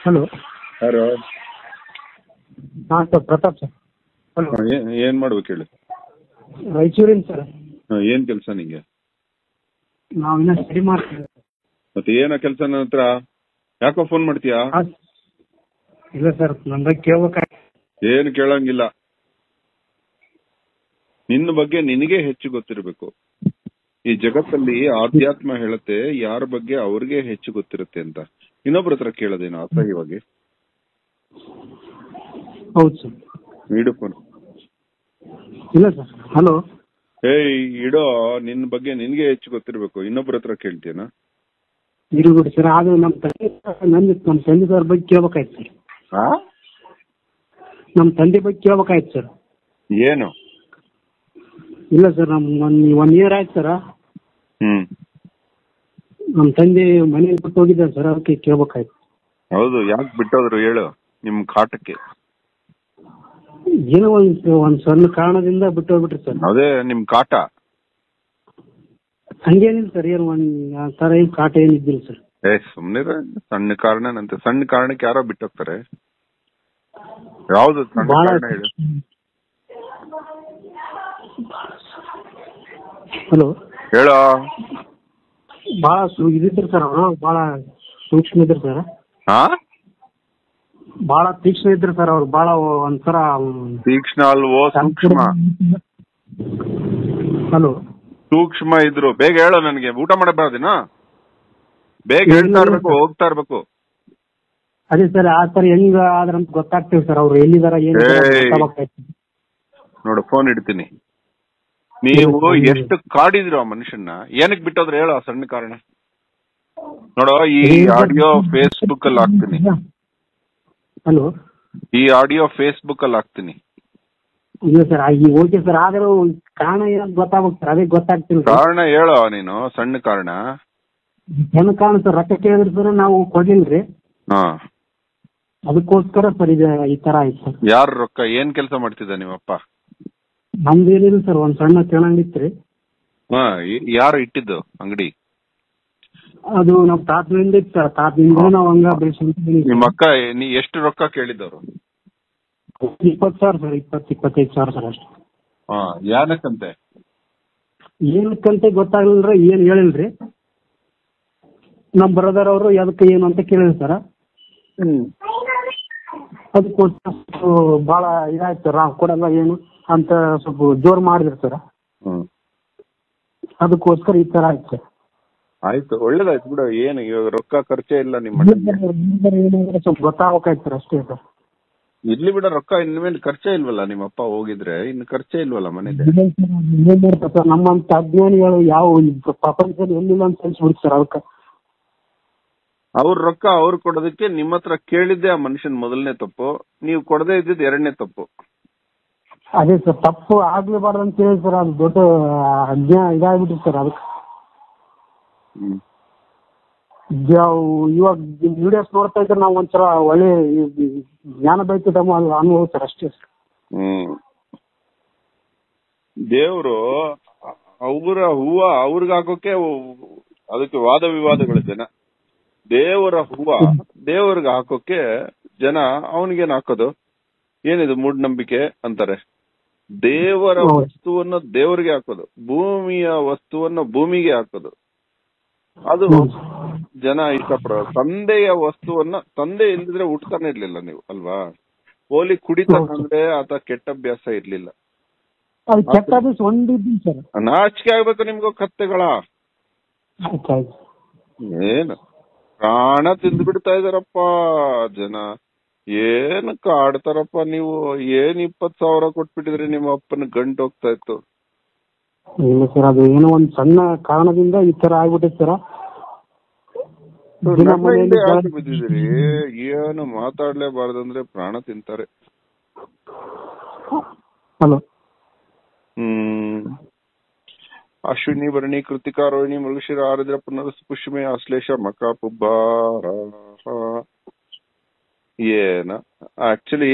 Hello ಯಾರು ಹಾಂ sir Pratap sir hello ಹಾ, ಏನ್ ಏನ್ ಮಾಡ್ಬೇಕು ಹೇಳಿ ರಾಯಚೂರಿನ ಸರ್ ಹಾ, ಏನ್ ಕೆಲಸ ನಿಂಗೆ ನಾವು ಇನ್ನ ಸ್ಟಡಿ ಮಾಡ್ತೀವಿ ಮತ್ತೆ ಏನ ಕೆಲಸ ನನ್ನ ಹತ್ರ ಯಾಕೋ ಫೋನ್ ಮಾಡ್ತೀಯಾ ಹಾಂ ಇಲ್ಲ ಸರ್ ನಂದ ಕೇಳ್ಬೇಕ ಏನು ಕೇಳಂಗಿಲ್ಲ ನಿನ್ನ ಬಗ್ಗೆ ನಿನಗೆ ಹೆಚ್ಚು ಗೊತ್ತಿರಬೇಕು ಈ ಜಗತ್ತಲ್ಲಿ ಆಧ್ಯಾತ್ಮ ಹೇಳುತ್ತೆ ಯಾರ ಬಗ್ಗೆ ಅವ್ರಿಗೆ ಹೆಚ್ಚು ಗೊತ್ತಿರುತ್ತೆ ಅಂತ ಇನ್ನೊಬ್ರ ಹತ್ರ ಕೇಳೋದೇನು ಅಸಹ್ಯವಾಗಿ ಹೌದು ಸರ್ ಇಡು ಫೋನ್ ಇಲ್ಲ ಸರ್ ಹಲೋ ಏಯ್ ಇಡೋ ನಿನ್ನ ಬಗ್ಗೆ ನಿನ್ಗೆ ಹೆಚ್ಚು ಗೊತ್ತಿರಬೇಕು ಇನ್ನೊಬ್ರ ಹತ್ರ ಕೇಳ್ತೀಯನ ಇರ್ಬಿಡಿ ಸರ್ ಅದು ನಮ್ಮ ತಂದೆ ನನ್ನ ನಮ್ಮ ತಂದೆ ಸರ್ ಬಗ್ಗೆ ಕೇಳ್ಬೇಕಾಯ್ತು ಸರ್ ನಮ್ಮ ತಂದೆ ಬಗ್ಗೆ ಕೇಳ್ಬೇಕಾಯ್ತು ಸರ್ ಏನು ಇಲ್ಲ ಸರ್ ನಮ್ ಒನ್ ಒನ್ ಇಯರ್ ಆಯ್ತು ಸರ್ ಹ್ಮ್ ನಮ್ಮ ತಂದೆ ಮನೇಲಿ ಬಿಟ್ಟು ಹೋಗಿದ್ದಾರೆ ಸರ್ ಅದಕ್ಕೆ ಕೇಳ್ಬೇಕಾಯ್ತು ಹೌದು ಯಾಕೆ ಬಿಟ್ಟೋದ್ರು ಹೇಳು ನಿಮ್ ಕಾಟಕ್ಕೆ ಏನೋ ಒಂದು ಒಂದು ಸಣ್ಣ ಕಾರಣದಿಂದ ಬಿಟ್ಟು ಹೋಗ್ಬಿಟ್ರಿ ಸರ್ ಅದೇ ನಿಮ್ ಕಾಟ ಹಂಗೇನಿಲ್ಲ ಸರ್ ಏನು ಒಂದು ಆ ಥರ ಏನು ಕಾಟ ಏನಿದ್ದಿಲ್ಲ ಸರ್ ಏ ಸುಮ್ನೆ ಸಣ್ಣ ಕಾರಣನಂತೆ ಸಣ್ಣ ಕಾರಣಕ್ಕೆ ಯಾರೋ ಬಿಟ್ಟೋಗ್ತಾರೆ ಯಾವ್ದು ಸಣ್ಣ ಭಾಳ ಕಾರಣ ಹೇಳು ಹಲೋ ಹೇಳೋ ಭಾಳ ಸು ಇದಿದ್ರು ಸರ್ ಅವರು ಭಾಳ ಸೂಕ್ಷ್ಮ ಇದ್ರು ಸರ್ ಹಾ ಭಾಳ ತೀಕ್ಷ್ಣ ಇದ್ರು ಸರ್ ಅವ್ರು ಭಾಳ ಒಂಥರ ತೀಕ್ಷ್ಣ ಅಲ್ವೋ ಸೂಕ್ಷ್ಮ ಹಲೋ ಸೂಕ್ಷ್ಮ ಇದ್ರು ಬೇಗ ಹೇಳೋ ನನಗೆ ಊಟ ಮಾಡಬಾರ್ದಿನ ಬೇಗ ಹೇಳ್ತಾ ಇರ್ಬೇಕು ಹೋಗ್ತಾ ಇರ್ಬೇಕು ಅದೇ ಸರ್ ಆ ಥರ ಹೆಂಗ ಆದ್ರಂತ ಗೊತ್ತಾಗ್ತೀವಿ ಸರ್ ಅವ್ರು ಎಲ್ಲಿದಾರ ಏನು ಏಯ್. ನೋಡು ಫೋನ್ ಇಡ್ತೀನಿ ನೀವು ಎಷ್ಟು ಕಾಡಿದ್ರು ಆ ಮನುಷ್ಯನ್ನ ಏನಕ್ ಬಿಟ್ಟೋದ್ರೆ ಹೇಳೋ ಆ ಸಣ್ಣ ಕಾರಣ ನೋಡೋ ಈ ಆಡಿಯೋ ಫೇಸ್ಬುಕ್ ಅಲ್ಲಿ ಹಾಕ್ತೀನಿ ಹಲೋ ಈ ಆಡಿಯೋ ಫೇಸ್ಬುಕ್ ಅಲ್ಲಿ ಹಾಕ್ತೀನಿ ಇಲ್ಲ ಸರ್ ಈ ಓಕೆ ಸರ್ ಆದ್ರೂ ಕಾರಣ ಏನಂತ ಗೊತ್ತಾಗ್ಬೇಕು ಸರ್ ಅದೇ ಗೊತ್ತಾಗ್ತಿಲ್ಲ ಸರ್ ಕಾರಣ ಹೇಳೋ ನೀನು ಸಣ್ಣ ಕಾರಣ ಏನು ಕಾರಣ ಸರ್ ರೊಕ್ಕ ಕೇಳಿದ್ರೆ ಸರ್ ನಾವು ಕೊಡ್ಲಿಲ್ರಿ ಹಾ ಅದಕ್ಕೋಸ್ಕರ ಸರ್ ಇದು ಈ ತರ ಆಯ್ತು ಸರ್ ಯಾರ ರೊಕ್ಕ ಏನ್ ಕೆಲಸ ಮಾಡ್ತಿದ್ದ ನಿಮ್ಮಪ್ಪ ನಮ್ದು ಏನಿಲ್ಲ ಸರ್ ಒಂದ್ ಸಣ್ಣ ತಿಳಂಗಿತ್ರಿ ಹಾ ಯಾರು ಇಟ್ಟಿದ್ದು ಅಂಗಡಿ ಅದು ನಮ್ ತಾತನಿಂದ ಇತ್ತು ಸರ್ ತಾತನಿಂದ ನಾವ್ ಹಂಗ ಬೆಳ್ಸ್ಕೊಂಡ್ ನಿಮ್ಮ ಅಕ್ಕ ನೀ ಎಷ್ಟು ರೊಕ್ಕ ಕೇಳಿದವರು ಇಪ್ಪತ್ತು ಸಾವಿರ ಸರ್ ಇಪ್ಪತ್ತು ಇಪ್ಪತ್ತೈದು ಸಾವಿರ ಸರ್ ಅಷ್ಟೇ ಹಾ ಯಾನಕ್ಕಂತೆ ಏನಕ್ಕಂತ ಗೊತ್ತಾಗ್ಲಿಲ್ರಿ ಏನ್ ಹೇಳಿಲ್ರಿ ನಮ್ ಬ್ರದರ್ ಅವರು ಅದಕ್ಕೆ ಏನು ಅಂತ ಕೇಳಿದ್ರು ಸರ್ ಅದಕ್ಕೋಸ್ಕರ ಸ್ವಲ್ಪ ಭಾಳ ಇದಾಯ್ತು ಸರ್ ನಾವು ಕೊಡಲ್ಲ ಏನು ಅಂತ ಸ್ವಲ್ಪ ಜೋರ್ ಮಾಡಿದ್ರು ಸರ್ ಹ್ಮ್ ಅದಕ್ಕೋಸ್ಕರ ಈ ತರ ಆಯ್ತು ಸರ್ ಆಯ್ತು ಒಳ್ಳೇದಾಯ್ತು ಬಿಡು ಏನು ಇವಾಗ ರೊಕ್ಕ ಖರ್ಚೇ ಇಲ್ಲ ನಿಮ್ಮ ಅಣ್ಣನ್ಗೆ. ಏನಾದ್ರೆ ಸ್ವಲ್ಪ ಗೊತ್ತಾಗ್ಬೇಕಾಯ್ತು ಸರ್ ಅಷ್ಟೇ ಸರ್ ಇರ್ಲಿ ಬಿಡ ರೊಕ್ಕ ಇನ್ಮೇಲೆ ಖರ್ಚೇ ಇಲ್ವಲ್ಲ ನಿಮ್ಮಪ್ಪ ಹೋಗಿದ್ರೆ ಇನ್ನು ಖರ್ಚೇ ಇಲ್ವಲ್ಲ ಮನೇಲಿ ಏನ್ ಮಾಡ್ತಾರೆ ಸರ್ ನಮ್ಮಂತ ಅಜ್ಞಾನಿಗಳು ಯಾವ ಈ ಪ್ರಪಂಚದಲ್ಲಿ ಎಲ್ಲಿಲ್ಲ ಅಂತ ಅನ್ಸ್ಬಿಡ್ತು ಸರ್ ಅದಕ್ಕೆ ಅವ್ರ ರೊಕ್ಕ ಅವ್ರು ಕೊಡೋದಕ್ಕೆ ನಿಮ್ಮ ಹತ್ರ ಕೇಳಿದ್ದೆ ಆ ಮನುಷ್ಯನ್ ಮೊದಲನೇ ತಪ್ಪು ನೀವು ಕೊಡದೇ ಇದ್ದಿದ್ದು ಎರಡನೇ ತಪ್ಪು ಅದೇ ಸರ್ ತಪ್ಪು ಆಗ್ಲೇಬಾರ್ದು ಅಂತ ಹೇಳಿ ಸರ್ ಅದು ದೊಡ್ಡ ಅಜ್ಞಾ ಇದಾಗ್ಬಿಟ್ರಿ ಸರ್ ಅದಕ್ಕೆ ಹ್ಮ್ ಯಾವ- ಇವಾಗ ವಿಡಿಯೋಸ್ ನೋಡ್ತಾ ಇದ್ರೆ ನಾವು ಒಂಥರ ಒಳ್ಳೆ ಈ- ಈ ಜ್ಞಾನ ಬೈತದ ಅನುಭವ ಸರ್ ಅಷ್ಟೇ ಸರ್ ಹ್ಮ್ ದೇವ್ರು ಅವರ ಹೂವ ಅವ್ರಿಗೆ ಹಾಕೋಕೆ ಅದಕ್ಕೆ ವಾದ ವಿವಾದಗಳು ಜನ ದೇವರ ಹೂವ ದೇವರಿಗೆ ಹಾಕೋಕೆ ಜನ ಅವನಿಗೇನ್ ಹಾಕೋದು ಏನಿದು ಮೂಢನಂಬಿಕೆ ಅಂತಾರೆ ದೇವರ ಹೌದು. ವಸ್ತುವನ್ನು ದೇವರಿಗೆ ಹಾಕೋದು ಭೂಮಿಯ ವಸ್ತುವನ್ನು ಭೂಮಿಗೆ ಹಾಕೋದು ಅದು ಜನ ಇಷ್ಟಪಡೋದು ತಂದೆಯ ವಸ್ತುವನ್ನ ತಂದೆ ಇಲ್ದಿದ್ರೆ ಹುಟ್ತಾನೆ ಇರ್ಲಿಲ್ಲ ನೀವು ಅಲ್ವಾ ಹೋಲಿ ಕುಡಿತಾನಂದ್ರೆ ಆತ ಕೆಟ್ಟ ಅಭ್ಯಾಸ ಇರ್ಲಿಲ್ಲ ಅದು ಕೆಟ್ಟದ್ದು ಒಂದಿದ್ದೀನಿ ಸರ್ ನಾಚಿಕೆ ಆಗ್ಬೇಕು ನಿಮ್ಗೂ ಕತ್ತೆಗಳ ಆಯ್ತು ಆಯ್ತು ಏನು ಪ್ರಾಣ ತಿಂದು ಬಿಡ್ತಾ ಇದಾರಪ್ಪ ಜನ ಏನ್ ಕಾಡ್ತಾರಪ್ಪ ನೀವು ಏನ್ ಇಪ್ಪತ್ ಸಾವಿರ ಕೊಟ್ಬಿಟ್ಟಿದ್ರಿ ನಿಮ್ಮ ಅಪ್ಪನ ಗಂಟು ಹೋಗ್ತಾ ಇತ್ತು ಇಲ್ಲ ಸರ್ ಅದು ಏನೋ ಒಂದ್ ಸಣ್ಣ ಕಾರಣದಿಂದ ಈ ತರ ಆಗ್ಬಿಟ್ಟಿದೆ ಸರ್ ದಿನ ನನ್ನ ಮನೆಯಲ್ಲಿ ಹಿಂದೆ ಯಾಕೆ ಜಗಳ- ಬಿದ್ದಿದ್ದೀರಿ ಏನು ಮಾತಾಡ್ಲೇಬಾರ್ದಂದ್ರೆ ಪ್ರಾಣ ತಿಂತಾರೆ ಹಲೋ ಹ್ಮ್ ಅಶ್ವಿನಿ ಭರಣಿ ಕೃತಿಕಾ ರೋಹಿಣಿ ಮೃಗಶಿರ ಆರುದ್ರ ಪುನರ್ಸ್ ಪುಷ್ಮೆ ಆಶ್ಲೇಷ ಮಕ ಪುಬ್ಬಾರ ಏನ ಆಕ್ಚುಲಿ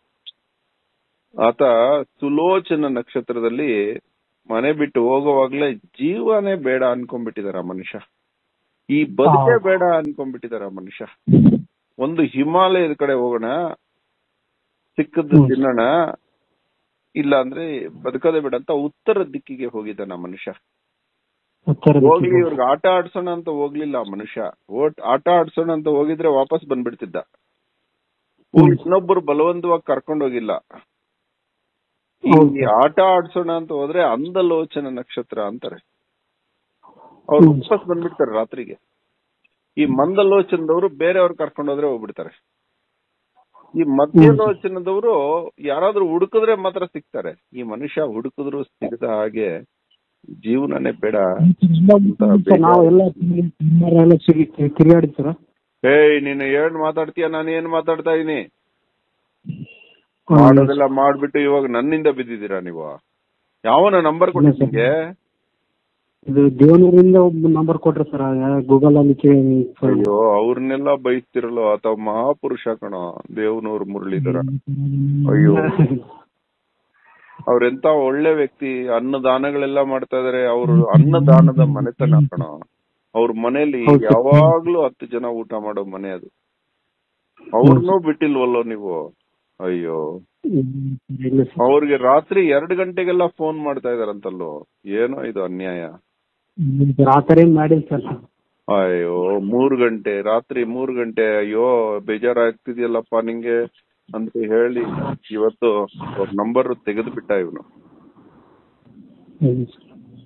ಆತ ಸುಲೋಚನ ನಕ್ಷತ್ರದಲ್ಲಿ ಮನೆ ಬಿಟ್ಟು ಹೋಗುವಾಗ್ಲೇ ಜೀವನೇ ಬೇಡ ಅನ್ಕೊಂಡ್ಬಿಟ್ಟಿದಾರ ಆ ಮನುಷ್ಯ ಈ ಬದುಕೇ ಬೇಡ ಅನ್ಕೊಂಡ್ಬಿಟ್ಟಿದಾರ ಆ ಮನುಷ್ಯ ಒಂದು ಹಿಮಾಲಯದ ಕಡೆ ಹೋಗೋಣ ಸಿಕ್ಕದ್ದು ಹ್ಮ್. ತಿನ್ನೋಣ ಇಲ್ಲ ಅಂದ್ರೆ ಬದುಕೋದೇ ಬೇಡ ಅಂತ ಉತ್ತರ ದಿಕ್ಕಿಗೆ ಹೋಗಿದ್ದಾನ ಮನುಷ್ಯ ಉತ್ತರ ಹೋಗ್ಲಿ ದಿಕ್ಕಿಗೆ. ಇವ್ರಿಗೆ ಆಟ ಆಡ್ಸೋಣ ಅಂತ ಹೋಗ್ಲಿಲ್ಲ ಆ ಮನುಷ್ಯ ಓಟ್ ಆಟ ಆಡ್ಸೋಣ ಅಂತ ಹೋಗಿದ್ರೆ ವಾಪಸ್ ಬಂದ್ಬಿಡ್ತಿದ್ದ ಹ್ಮ್. ಇನ್ನೊಬ್ಬರು ಬಲವಂತವಾಗಿ ಕರ್ಕೊಂಡು ಹೋಗಿಲ್ಲ ಹೌದು. ಈ ಆಟ ಆಡ್ಸೋಣ ಅಂತ ಹೋದ್ರೆ ಅಂದಲೋಚನ ನಕ್ಷತ್ರ ಅಂತಾರೆ ಅವ್ರು ಹ್ಮ್. ವಾಪಸ್ ಬಂದ್ಬಿಡ್ತಾರೆ ರಾತ್ರಿಗೆ ಈ ಮಂದಲೋಚನದವರು ಬೇರೆಯವ್ರು ಕರ್ಕೊಂಡು ಹೋದ್ರೆ ಹೋಗ್ಬಿಡ್ತಾರೆ ಈ ಮಧ್ಯಲೋಚನದವರು ಯಾರಾದ್ರೂ ಹುಡುಕಿದ್ರೆ ಮಾತ್ರ ಸಿಗ್ತಾರೆ ಈ ಮನುಷ್ಯ ಹುಡುಕಿದ್ರು ಸಿಗದ ಹಾಗೆ ಜೀವನನೇ ಬೇಡ ಸರ್, ನಾವು ಎಲ್ಲ ಎಲ್ಲ ಸಿಗಿ ತಿರುಗಾಡಿದ್ ಸರ್ ಏಯ್ ನೀನು ಏನ್ ಮಾತಾಡ್ತೀಯ ನಾನು ಏನ್ ಮಾತಾಡ್ತಾ ಇದೀನಿ ಮಾಡೋದೆಲ್ಲ ಮಾಡ್ಬಿಟ್ಟು ಇವಾಗ ನನ್ನಿಂದ ಬಿದ್ದಿದ್ದೀರಾ ನೀವು ಯಾವನ ನಂಬರ್ ಇಲ್ಲ ಸರ್. ಕೊಟ್ಟಿದ್ದೆ ಇದು ದೇವನೂರಿಂದ ಒಬ್ಬ ನಂಬರ್ ಕೊಟ್ರು ಸರ್ ಗೂಗಲ್ ಅಲ್ಲಿ ಕೇಳಿ ಸರ್. ಅಯ್ಯೋ ಅವ್ರನ್ನೆಲ್ಲ ಬೈಸ್ತಿರಲ್ಲ ಅಥವಾ ಮಹಾಪುರುಷ ಕಣ ದೇವನೂರ್ ಮುರಳೀಧರ ಅಯ್ಯೋ ಅವ್ರೆಂತ ಒಳ್ಳೆ ವ್ಯಕ್ತಿ ಅನ್ನದಾನಗಳೆಲ್ಲ ಮಾಡ್ತಾ ಇದಾರೆ ಅವ್ರು ಅನ್ನದಾನದ ಮನೆತನ ಕಣ ಅವ್ರ ಮನೇಲಿ ಹೌದು. ಯಾವಾಗ್ಲೂ ಹತ್ತು ಜನ ಊಟ ಮಾಡೋ ಮನೆ ಅದು ಅವ್ರನ್ನೂ ಬಿಟ್ಟಿಲ್ವಲ್ಲೋ ನೀವು ಅಯ್ಯೋ ಹ್ಮ್, ಇಲ್ಲ ಸರ್. ಅವ್ರಿಗೆ ರಾತ್ರಿ ಎರಡ್ ಗಂಟೆಗೆಲ್ಲ ಫೋನ್ ಮಾಡ್ತಾ ಇದಾರಂತಲ್ಲೋ ಏನೋ ಇದು ಅನ್ಯಾಯ ಇಲ್ಲ ಸರ್, ಆ ತರ ಏನ್ ಮಾಡಿಲ್ಲ ಸರ್ ಅಯ್ಯೋ ಮೂರ್ ಗಂಟೆ ರಾತ್ರಿ ಮೂರ್ ಗಂಟೆ ಅಯ್ಯೋ ಬೇಜಾರಾಗ್ತಿದ್ಯಲ್ಲಪ್ಪ ನಿಂಗೆ ಅಂತ ಹೇಳಿ ಇವತ್ತು ಅವ್ರ ನಂಬರ್ ತೆಗೆದು ಬಿಟ್ಟ ಇವನು ಹ್ಮ್.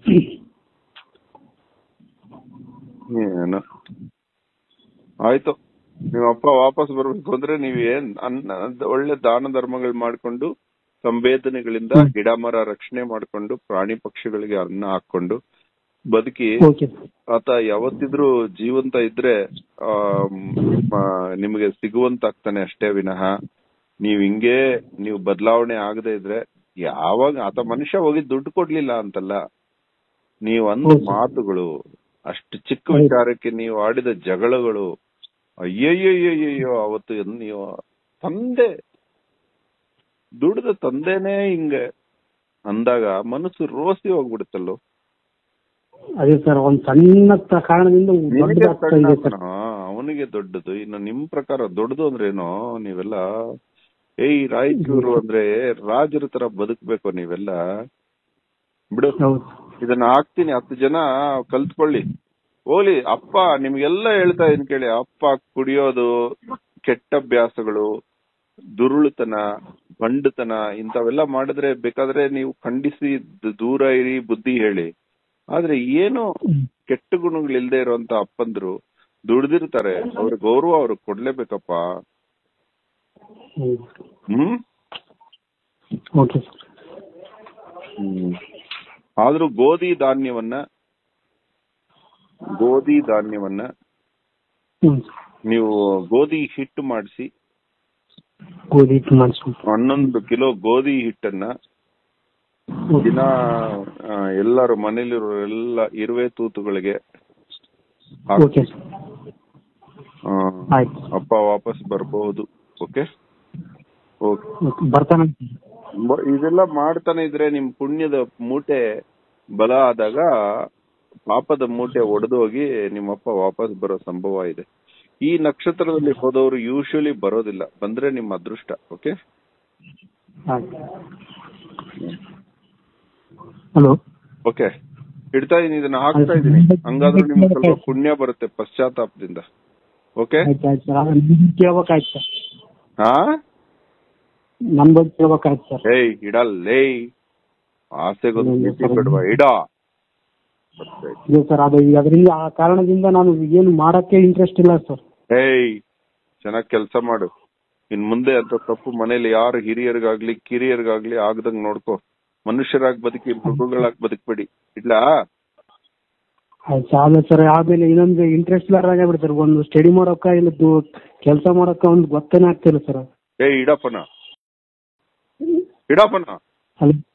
ಏನು ಆಯ್ತು ನಿಮ್ಮ ಅಪ್ಪ ವಾಪಸ್ ಬರ್ಬೇಕು ಅಂದ್ರೆ ನೀವ್ ಏನ್ ಅನ್ನ ಒಳ್ಳೆ ದಾನ ಧರ್ಮಗಳು ಮಾಡ್ಕೊಂಡು ಸಂವೇದನೆಗಳಿಂದ ಗಿಡ ಮರ ರಕ್ಷಣೆ ಮಾಡ್ಕೊಂಡು ಪ್ರಾಣಿ ಪಕ್ಷಿಗಳಿಗೆ ಅನ್ನ ಹಾಕೊಂಡು ಬದುಕಿ ಓಕೆ ಸರ್. ಆತ ಯಾವತ್ತಿದ್ರೂ ಜೀವಂತ ಇದ್ರೆ ಆ ನಿಮಗೆ ಸಿಗುವಂತಾಗ್ತಾನೆ ಅಷ್ಟೇ ವಿನಃ ನೀವ್ ಹಿಂಗೆ ನೀವು ಬದಲಾವಣೆ ಆಗದೆ ಇದ್ರೆ ಯಾವಾಗ ಆತ ಮನುಷ್ಯ ಹೋಗಿ ದುಡ್ಡು ಕೊಡ್ಲಿಲ್ಲ ಅಂತಲ್ಲ ನೀವು ಅಂದ ಹೌದು. ಮಾತುಗಳು ಅಷ್ಟು ಚಿಕ್ಕ ಹೌದು. ವಿಚಾರಕ್ಕೆ ನೀವು ಆಡಿದ ಜಗಳಗಳು ಅಯ್ಯಯ್ಯಯ್ಯಯ್ಯೋ ಅವತ್ತು ಏನ್ ನೀವು ತಂದೆ ದುಡ್ದ ತಂದೆನೇ ಹಿಂಗೆ ಅಂದಾಗ ಮನಸ್ಸು ರೋಸಿ ಹೋಗ್ಬಿಡುತ್ತಲ್ಲೋ ಅದೇ ಸರ್ ಒಂದ್ ಸಣ್ಣ ತ- ಕಾರಣದಿಂದ ನಿನಗೆ ದೊಡ್ಡದಾಗ್ತಾ ಸಣ್ಣ ಇದೆ ಸರ್ ಕಣೋ, ಅವನಿಗೆ ದೊಡ್ಡದು ಇನ್ನು ನಿಮ್ ಪ್ರಕಾರ ದೊಡ್ಡದು ಅಂದ್ರೇನು ನೀವೆಲ್ಲ ಏಯ್ ರಾಯಚೂರು ಅಂದ್ರೆ ರಾಜರ ತರ ಬದುಕ್ಬೇಕು ನೀವೆಲ್ಲ ಬಿಡು ಹೌದು ಇದನ್ನ ಹಾಕ್ತೀನಿ ಹತ್ತು ಜನ ಕಲ್ತ್ಕೊಳ್ಳಿ ಹೋಗ್ಲಿ ಅಪ್ಪ ನಿಮ್ಗೆಲ್ಲ ಹೇಳ್ತಾ ಇದೀನಿ ಕೇಳಿ ಅಪ್ಪ ಕುಡಿಯೋದು ಕೆಟ್ಟ ಅಭ್ಯಾಸಗಳು ದುರುಳುತನ ಬಂಡತನ ಇಂಥವೆಲ್ಲ ಮಾಡಿದ್ರೆ ಬೇಕಾದ್ರೆ ನೀವು ಖಂಡಿಸಿ ದ- ದೂರ ಇರಿ ಬುದ್ಧಿ ಹೇಳಿ ಆದ್ರೆ ಏನು ಹ್ಮ್. ಕೆಟ್ಟ ಗುಣಗಳಿಲ್ದೇ ಇರುವಂತ ಅಪ್ಪಂದ್ರು ದುಡ್ದಿರ್ತಾರೆ ಅವ್ರ ಗೌರವ ಅವ್ರಿಗೆ ಕೊಡ್ಲೇಬೇಕಪ್ಪ ಹ್ಮ್. ಹ್ಮ್ ಓಕೆ ಸರ್ ಹ್ಮ್. ಆದ್ರೂ ಗೋಧಿ ಧಾನ್ಯವನ್ನ ಗೋಧಿ ಧಾನ್ಯವನ್ನ ಹ್ಮ್ ನೀವು ಗೋಧಿ ಹಿಟ್ಟು ಮಾಡಿಸಿ ಗೋಧಿ ಹಿಟ್ಟು ಮಾಡಿಸ್ಕೊಂಡು ಹನ್ನೊಂದು ಕಿಲೋ ಗೋಧಿ ಹಿಟ್ಟನ್ನ ದಿನ ಆ, ಎಲ್ಲರೂ ಮನೇಲಿರೋ ಎಲ್ಲ ಇರುವೆ ತೂತುಗಳಿಗೆ ಹಾಕಿ. ಓಕೆ ಸರ್ ಆ, ಆಯ್ತು ಅಪ್ಪ ವಾಪಸ್ ಬರಬಹುದು ಓಕೆ ಓಕೆ ಓಕೆ ಬರ್ತಾನೆ ಬ- ಇದೆಲ್ಲ ಮಾಡ್ತಾನೆ ಇದ್ರೆ ನಿಮ್ ಪುಣ್ಯದ ಮೂಟೆ ಬಲ ಆದಾಗ ಪಾಪದ ಮೂಟೆ ಒಡೆದೋಗಿ ನಿಮ್ಮಪ್ಪ ವಾಪಸ್ ಬರೋ ಸಂಭವ ಇದೆ ಈ ನಕ್ಷತ್ರದಲ್ಲಿ ಹೋದವರು ಯೂಶಲಿ ಬರೋದಿಲ್ಲ ಬಂದ್ರೆ ನಿಮ್ಮ ಅದೃಷ್ಟ ಓಕೆ ಆಯ್ತು ಹಲೋ ಓಕೆ ಇಡ್ತಾ ಇದೀನಿ ಇದನ್ನ ಹಾಕ್ತಾ ಇದೀನಿ ಹಂಗಾದ್ರೂ ನಿಮ್ಗೆ ಸ್ವಲ್ಪ ಪುಣ್ಯ ಬರುತ್ತೆ ಪಶ್ಚಾತ್ತಾಪದಿಂದ ಓಕೆ ಆಯ್ತು ಆಯ್ತು ಸರ್ ಆದ್ರೆ ನಿಮ್ ಕೇಳ್ಬೇಕಾಯ್ತು ಸರ್ ಹಾ ನಮ್ ಬಗ್ಗೆ ಕೇಳ್ಬೇಕಾಯ್ತು ಸರ್ ಏಯ್ ಇಡಲ್ಲೇ ಆಸೆಗೊಂದು ಇಲ್ಲ, ಮಿತಿ ಸರ್. ಬಿಡುವ ಇಡ ಬರ್ತಾ ಇದೆ. ಇದೆ ಸರ್ ಅದು ಈಗ ಅದರಿಂದ ಆ ಕಾರಣದಿಂದ ನಾನು ಏನು ಮಾಡಕ್ಕೆ ಇಂಟ್ರೆಸ್ಟ್ ಇಲ್ಲ ಸರ್ ಏಯ್ ಚೆನ್ನಾಗ್ ಕೆಲಸ ಮಾಡು ಇನ್ ಮುಂದೆ ಅಂತ ತಪ್ಪು ಮನೇಲಿ ಯಾರು ಹಿರಿಯರಿಗಾಗ್ಲಿ ಕಿರಿಯರಿಗಾಗ್ಲಿ ಆಗ್ದಂಗ್ ನೋಡ್ಕೋ ಮನುಷ್ಯರಾಗಿ ಬದುಕಿ ಮೃಗಗಳಾಗಿ ಬದುಕ್ಬೇಡಿ ಇಡ್ಲಾ ಆಯ್ತು ಆಮೇಲೆ ಸರ್ ಆಮೇಲೆ ಇನ್ನೊಂದು ಇಂಟ್ರೆಸ್ಟ್ ಇಲ್ಲಾರಾಗ ಬಿಡ್ತಾರೆ ಒಂದು ಸ್ಟಡಿ ಮಾಡೋಕ ಇಲ್ಲ ಕೆಲಸ ಮಾಡೋಕ ಒಂದು ಗೊತ್ತೇನೆ ಆಗ್ತಿಲ್ಲ ಸರ್ ಏಯ್ ಇಡಪ್ಪನ ಇಡಪ್ಪನ ಅಲ್ಲಿ